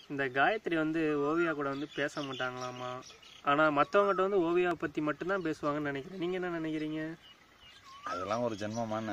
இந்த காயத்ரி வந்து ஓவியா கூட வந்து பேச மாட்டாங்களாமா ஆனால் மற்றவங்ககிட்ட வந்து ஓவியாவை பற்றி மட்டும்தான் பேசுவாங்கன்னு நினைக்கிறேன் நீங்கள் என்ன நினைக்கிறீங்க அதெல்லாம் ஒரு ஜென்மமான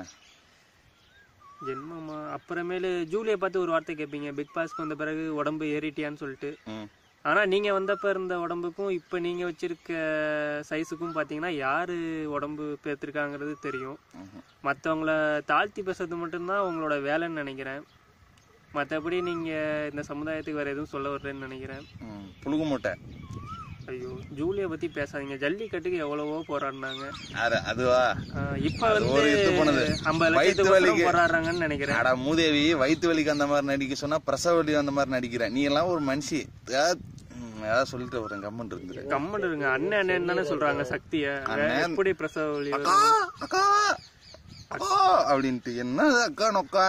ஜென்மமா அப்புறமேலு ஜூலியை பார்த்து ஒரு வார்த்தை கேட்பீங்க பிக் பாஸ்க்கு வந்த பிறகு உடம்பு ஏறிட்டியான்னு சொல்லிட்டு ம் ஆனால் நீங்கள் வந்தப்ப இருந்த உடம்புக்கும் இப்போ நீங்கள் வச்சிருக்க சைஸுக்கும் பார்த்தீங்கன்னா யார் உடம்பு பேர்த்திருக்காங்கிறது தெரியும் ம்ஹும். மற்றவங்கள தாழ்த்தி பேசுறது மட்டும்தான் உங்களோட வேலைன்னு நினைக்கிறேன் மற்றபடி நீங்கள் இந்த சமுதாயத்துக்கு வேறு எதுவும் சொல்ல வர்றேன்னு நினைக்கிறேன் ம் புழுகு மூட்டை ஐயோ ஜூலியை பற்றி பேசாதீங்க ஜல்லிக்கட்டுக்கு எவ்வளவோ போராடினாங்க அது அதுவா ஆஹ் இப்ப அது வந்து ஒரு இது போனது. ஐம்பது வயித்து லட்சத்துக்கு வலிக்கு. போராடுறாங்கன்னு நினைக்கிறேன் அடா மூதேவி வயிற்று வலிக்கு அந்த மாதிரி நடிக்க சொன்னா பிரசவ வலி அந்த மாதிரி நடிக்கிற நீ எல்லாம் ஒரு மனுஷி ஏதாவது ம், ஏதாவது சொல்லிட்டு வரேன் கம்மன் இருந்துரு கம்மன் இருங்க அண்ணன் அண்ணன் தானே சொல்றாங்க சக்திய அண்ணன். எப்படி பிரசவ வலி வரும்? அக்கா அக்கா அக்கா அப்படின்ட்டு என்ன அக்கா நொக்கா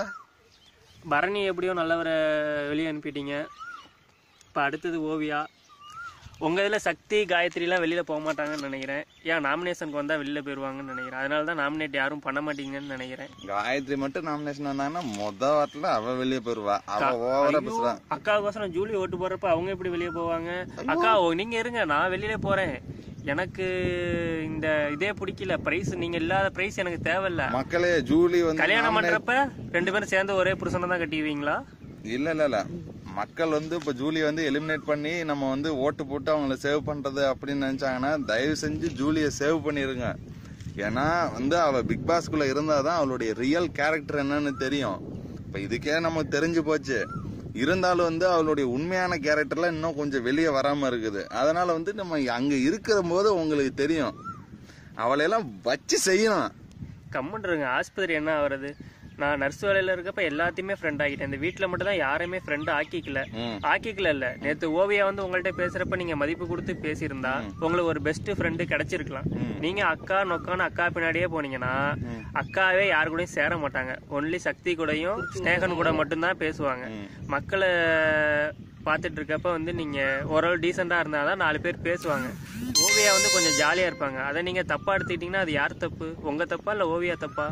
பரணி எப்படியோ நல்லவரை வெளியே அனுப்பிட்டீங்க இப்போ அடுத்தது ஓவியா உங்க இதுல சக்தி காயத்ரிலாம் வெளியில போக மாட்டாங்கன்னு நினைக்கிறேன் ஏன் நாமினேஷனுக்கு வந்தா வெளியில போயிருவாங்கன்னு நினைக்கிறேன் அதனால தான் நாமினேட் யாரும் பண்ண மாட்டீங்கன்னு நினைக்கிறேன் காயத்ரி மட்டும் நாமினேஷன் வந்தாங்கன்னா மொத வாட்டில் அவ வெளியே போயிருவா அவ ஓவரா பேசுறா அக்காவுக்கோசரம் ஜூலி ஓட்டு போறப்ப அவங்க எப்படி வெளியே போவாங்க அக்கா ஓ, நீங்க இருங்க நான் வெளியில போறேன் எனக்கு இந்த இதே பிடிக்கல பிரைஸ் நீங்க இல்லாத பிரைஸ் எனக்கு தேவையில்ல மக்களே ஜூலி வந்து கல்யாணம் பண்றப்ப ரெண்டு பேரும் சேர்ந்து ஒரே புருஷனை தான் கட்டிடுவீங்களா இல்ல இல்ல இல்ல மக்கள் வந்து இப்ப ஜூலி வந்து எலிமினேட் பண்ணி நம்ம வந்து ஓட்டு போட்டு அவங்கள சேவ் பண்றது அப்படின்னு நினைச்சாங்கன்னா தயவு செஞ்சு ஜூலியை சேவ் பண்ணிருங்க ஏன்னா வந்து அவ பிக் பாஸ்குள்ள இருந்தாதான் அவளுடைய ரியல் கேரக்டர் என்னன்னு தெரியும் இப்ப இதுக்கே நமக்கு தெரிஞ்சு போச்சு இருந்தாலும் வந்து அவளுடைய உண்மையான கேரக்டர்லாம் இன்னும் கொஞ்சம் வெளியே வராம இருக்குது அதனால வந்து நம்ம அங்க இருக்கிற போது உங்களுக்கு தெரியும் அவளையெல்லாம் வச்சு செய்யணும் கம்முன்றுங்க ஆஸ்பத்திரி என்ன ஆகுறது நான் நர்ஸ் வேலையில இருக்கப்ப எல்லாத்தையுமே ஃப்ரெண்ட் ஆக்கிட்டேன் இந்த வீட்ல மட்டும் தான் யாரையுமே ஃப்ரெண்ட் ஆக்கிக்கல ம். ஆக்கிக்கல இல்ல நேத்து ஓவியா வந்து உங்கள்ட்ட பேசுறப்ப நீங்க மதிப்பு கொடுத்து பேசியிருந்தா உங்களுக்கு ஒரு பெஸ்ட் ஃப்ரெண்டு கிடைச்சிருக்கலாம் நீங்க அக்கா நொக்கான்னு அக்கா பின்னாடியே போனீங்கன்னா அக்காவே யாரு கூடயும் சேர மாட்டாங்க ஒன்லி சக்தி கூடயும் ஸ்னேகன் கூட மட்டும்தான் பேசுவாங்க மக்களை பார்த்துட்டு இருக்கப்ப வந்து நீங்க ஓரளவு டீசெண்டா இருந்தாதான் நாலு பேர் பேசுவாங்க ஓவியா வந்து கொஞ்சம் ஜாலியா இருப்பாங்க அதை நீங்க தப்பா எடுத்துக்கிட்டீங்கன்னா அது யார் தப்பு உங்க தப்பா இல்ல ஓவியா தப்பா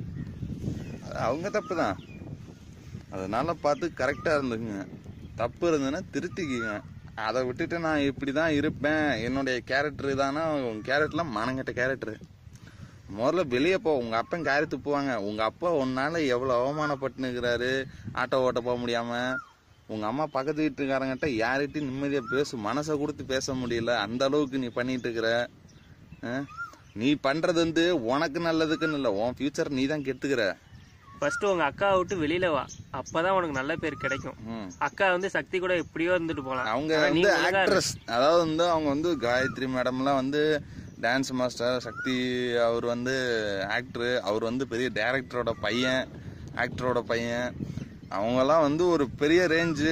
அது அவங்க தப்பு தான் அதனால பார்த்து கரெக்டாக இருந்துக்குங்க தப்பு இருந்ததுன்னா திருத்திக்குங்க அதை விட்டுட்டு நான் இப்படி தான் இருப்பேன் என்னுடைய கேரக்டர் தானா உன் கேரக்டர்லாம் மனங்கட்ட கேரக்டர் முதல்ல வெளியே போ உங்கள் அப்பன் காரி துப்புவாங்க உங்கள் அப்பா உன்னால எவ்வளோ அவமானப்பட்டுனுக்கிறாரு ஆட்டோ ஓட்ட போக முடியாமல் உங்கள் அம்மா பக்கத்து வீட்டுக்காரங்கிட்ட யார்கிட்டையும் நிம்மதியாக பேசு மனசை கொடுத்து பேச முடியல அந்த அளவுக்கு நீ பண்ணிட்டு இருக்கிற ஆ? நீ பண்ணுறது வந்து உனக்கு நல்லதுக்குன்னு இல்லை உன் ஃபியூச்சர் நீ தான் கெடுத்துக்கிற ஃபர்ஸ்ட் உங்க அக்காவை விட்டு வெளியில வா அப்பதான் உனக்கு நல்ல பேர் கிடைக்கும் ம். அக்கா வந்து சக்தி கூட எப்படியோ இருந்துட்டு போலாம் அவங்க ஆனா வந்து நீங்க ஒழுங்கா இரு. ஆக்ட்ரஸ் அதாவது வந்து அவங்க வந்து காயத்ரி மேடம்லாம் வந்து டான்ஸ் மாஸ்டர் சக்தி அவர் வந்து ஆக்டரு அவர் வந்து பெரிய டைரக்டரோட பையன் ஆக்டரோட பையன் அவங்கெல்லாம் வந்து ஒரு பெரிய ரேஞ்சு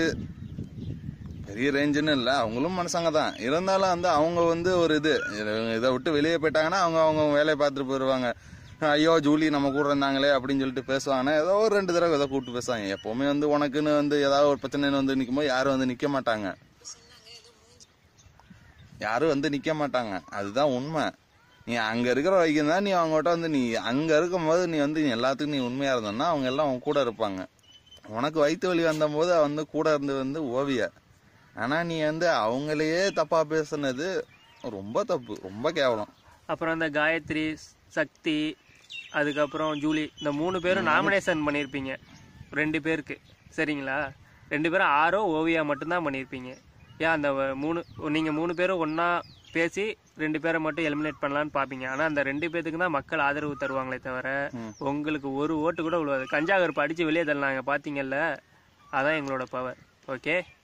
பெரிய ரேஞ்சுன்னு இல்லை அவங்களும் மனுஷங்க தான் இருந்தாலும் வந்து அவங்க வந்து ஒரு இது இதை விட்டு வெளியே போயிட்டாங்கன்னா அவங்க அவங்க வேலையை பார்த்துட்டு போயிடுவாங்க ஐயோ ஜூலி நம்ம கூட இருந்தாங்களே அப்படின்னு சொல்லிட்டு பேசுவாங்கன்னா ஏதோ ஒரு ரெண்டு தடவை ஏதோ கூப்பிட்டு பேசுவாங்க எப்பவுமே வந்து உனக்குன்னு வந்து ஏதாவது ஒரு பிரச்சனைன்னு வந்து நிற்கும்போது யாரும் வந்து நிற்க மாட்டாங்க யாரும் வந்து நிக்க மாட்டாங்க அதுதான் உண்மை நீ அங்க இருக்கிற வரைக்கும் தான் நீ அவங்ககிட்ட வந்து நீ அங்க இருக்கும்போது நீ வந்து நீ எல்லாத்துக்கும் நீ உண்மையா இருந்தன்னா அவங்க எல்லாம் உன் கூட இருப்பாங்க உனக்கு வயிற்று வலி வந்தபோது வந்து கூட இருந்து வந்து ஓவிய ஆனா நீ வந்து அவங்களையே தப்பா பேசுனது ரொம்ப தப்பு ரொம்ப கேவலம் அப்புறம் அந்த காயத்ரி சக்தி அதுக்கப்புறம் ஜூலி இந்த மூணு பேரும் நாமினேஷன் பண்ணியிருப்பீங்க ரெண்டு பேருக்கு சரிங்களா ரெண்டு பேரும் ஆரோ ஓவியா மட்டும்தான் பண்ணியிருப்பீங்க ஏன் அந்த வ- மூணு நீங்க மூணு பேரும் ஒண்ணா பேசி ரெண்டு பேரை மட்டும் எலிமினேட் பண்ணலான்னு பாப்பீங்க ஆனா அந்த ரெண்டு பேத்துக்கு தான் மக்கள் ஆதரவு தருவாங்களே தவிர உங்களுக்கு ஒரு ஓட்டு கூட விழுவாது கஞ்சா கருப்பு அடிச்சு வெளியே தள்ளினாங்க பாத்தீங்கல்ல அதான் எங்களோட பவர் ஓகே